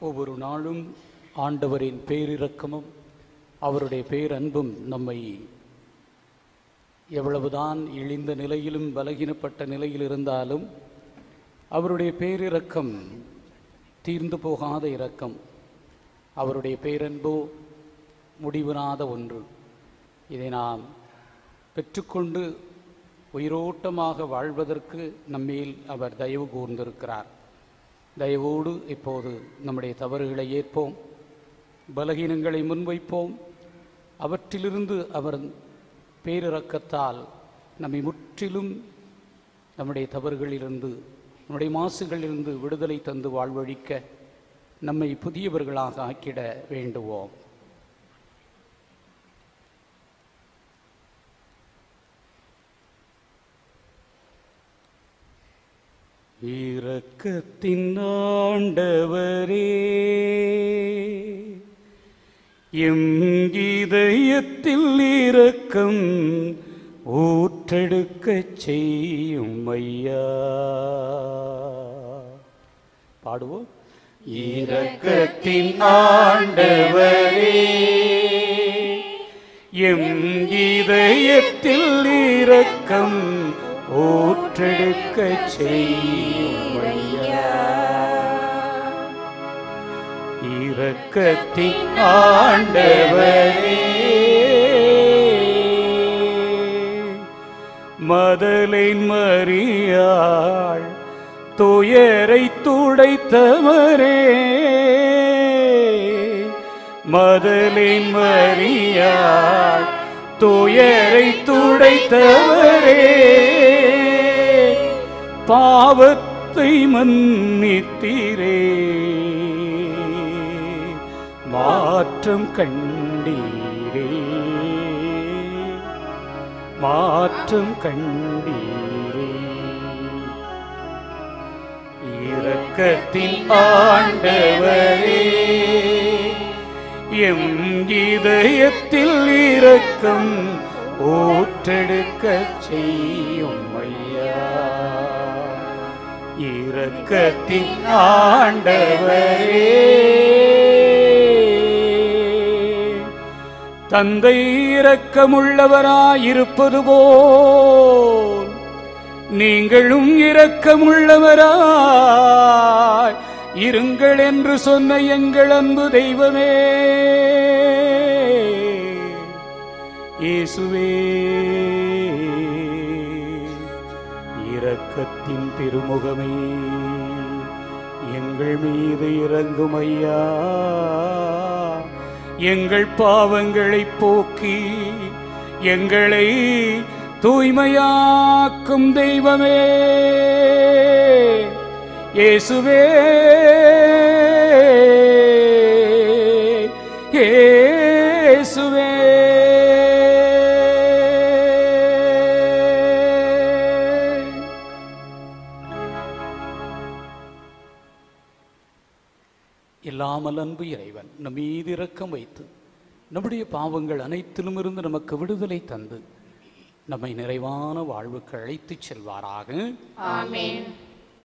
ஒவ்வொரு நாளும் ஆண்டவரின் பேரிரக்கமும் அவருடைய பேரன்பும் நம்மை எவ்வளவுதான் இழிந்த நிலையிலும் பலகீனப்பட்ட நிலையில் இருந்தாலும் அவருடைய பேரிரக்கம் தீர்ந்து போகாத இரக்கம் அவருடைய பேரன்போ முடிவினாத ஒன்று இதை நாம் பெற்றுக்கொண்டு உயிரோட்டமாக வாழ்வதற்கு நம்மேல் அவர் தயவு கூர்ந்திருக்கிறார் தயவோடு இப்போது நம்முடைய தவறுகளை ஏற்போம் பலகீனங்களை முன்வைப்போம் அவற்றிலிருந்து அவர் பேரிரக்கத்தால் நம்மை முற்றிலும் நம்முடைய தவறுகளிலிருந்து நம்முடைய மாசுகளிலிருந்து விடுதலை தந்து வாழ்வழிக்க நம்மை புதியவர்களாக ஆக்கிட வேண்டுவோம் இரக்கத்தின் ஆண்டவரே எம் இதயத்தில் இரக்கம் ஊற்றெடுக்கச் செய்யும் ஐயா பாடுவோம் இரக்கத்தின் ஆண்டவரே எம் இதயத்தில் இரக்கம் ஊற்றெடுக்கச் செய்யும் ஐயா இரக்கத்தின் ஆண்டவரே மதலின் மரியாள் துயரை துடைத்தவரே மதலின் மரியாள் துயரை துடைத்தவரே பாவத்தை மன்னித்தீரே மாற்றம் கண்டீரே மாற்றம் கண்டீரே இரக்கத்தின் ஆண்டவரே எம் இதயத்தில் இரக்கம் ஊற்றெடுக்கச் செய்யும் ஐயா இரக்கத்தின் ஆண்டவரே தந்தை இரக்கமுள்ளவராயிருப்பது போல் நீங்களும் இரக்கமுள்ளவராய் இருங்கள் என்று சொன்ன எங்கள் அன்பு தெய்வமே இயேசுவே இரக்கத்தின் திருமுகமே எங்கள் மீது இறங்கும் ஐயா எங்கள் பாவங்களை போக்கி எங்களை தூய்மையாக்கும் தெய்வமே இயேசுவே இயேசுவே இல்லாமல் அன்பு இறைவன் நம் மீது இரக்கம் வைத்து நம்முடைய பாவங்கள் அனைத்திலும் இருந்து நமக்கு விடுதலை தந்து நம்மை நிறைவான வாழ்வுக்கு அழைத்துச் செல்வாராக ஆமென்